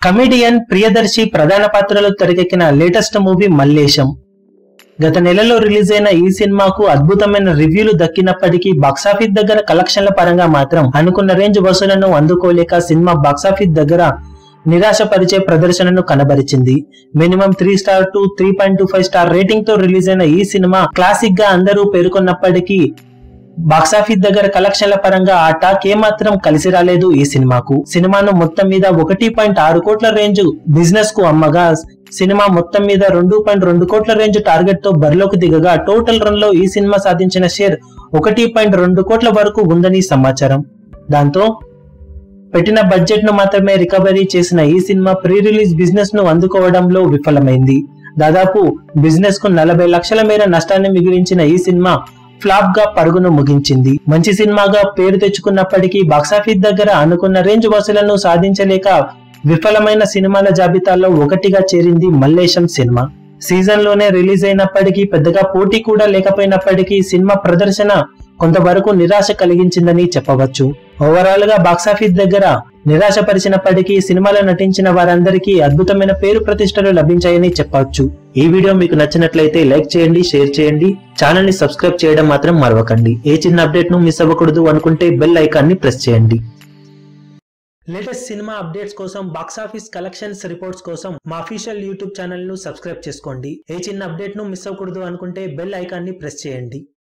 comedian Priyadarshi ప్రధాన పాత్రలో తెరకెక్కిన లేటెస్ట్ మూవీ మల్లేశం గత నెలలో రిలీజ్ అయిన ఈ సినిమాకు అద్భుతమైన రివ్యూలు దక్కినప్పటికీ బాక్సాఫీస్ దగ్గర కలెక్షన్ల పరంగా మాత్రం అనుకున్న రేంజ్ వసూలను అందుకోలేక సినిమా బాక్సాఫీస్ దగ్గర నిరాశపరిచే ప్రదర్శనను కనబరిచింది minimum three star to three point two five star rating తో రిలీజ్ అయిన ఈ సినిమా క్లాసిక్ గా అందరూ పేర్కొన్నప్పటికీ బాక్సాఫీస్ దగ్గర కలెక్షన్ల పరంగా ఆ టాక్ ఏమాత్రం కలిసి రాలేదు ఈ సినిమాకు సినిమాను మొత్తం మీద ఒకటి పాయింట్ ఆరు కోట్ల రేంజ్ బిజినెస్ కు అమ్మగా సినిమా మొత్తం మీద రెండు పాయింట్ రెండు కోట్ల రేంజ్ టార్గెట్ తో బరిలోకి దిగగా టోటల్ రన్ లో ఈ సినిమా సాధించిన షేర్ ఒకటి పాయింట్ రెండు కోట్ల వరకు ఉందని సమాచారం దాంతో పెట్టిన బడ్జెట్ ను మాత్రమే రికవరీ చేసిన ఈ సినిమా ప్రీ రిలీజ్ బిజినెస్ ను అందుకోవడంలో విఫలమైంది దాదాపు బిజినెస్ కు నలభై లక్షల మేర నష్టాన్ని మిగిలించిన ఈ సినిమా ఫ్లాప్ గా పరుగును ముగించింది మంచి సినిమాగా పేరు తెచ్చుకున్నప్పటికీ బాక్సాఫీస్ దగ్గర అనుకున్న రేంజ్ వసూలను సాధించలేక విఫలమైన సినిమాల జాబితాలో ఒకటిగా చేరింది మల్లేశం సినిమా సీజన్ లోనే రిలీజ్ అయినప్పటికీ పెద్దగా పోటీ కూడా లేకపోయినప్పటికీ సినిమా ప్రదర్శన కొంతవరకు నిరాశ కలిగించిందని చెప్పవచ్చు ఓవరాల్ గా బాక్సాఫీస్ దగ్గర నిరాశపరిచినప్పటికీ సినిమాలో నటించిన వారందరికీ అద్భుతమైన పేరు ప్రతిష్టలు లభించాయని చెప్పవచ్చు ఈ వీడియో మీకు నచ్చినట్లయితే లైక్ చేయండి షేర్ చేయండి ఛానల్ ని సబ్స్క్రైబ్ చేయడం మాత్రం మరవకండి ఏ చిన్న అప్డేట్ ను మిస్ అవ్వకూడదు అనుకుంటే బెల్ ఐకాన్ ని ప్రెస్ చేయండి లేటెస్ట్ సినిమా అప్డేట్స్ కోసం బాక్సాఫీస్ కలెక్షన్స్ రిపోర్ట్స్ కోసం మా అఫీషియల్ యూట్యూబ్ ఛానల్ ను సబ్స్క్రైబ్ చేసుకోండి ఏ చిన్న అప్డేట్ ను మిస్ అవ్వకూడదు అనుకుంటే బెల్ ఐకాన్ ని ప్రెస్ చేయండి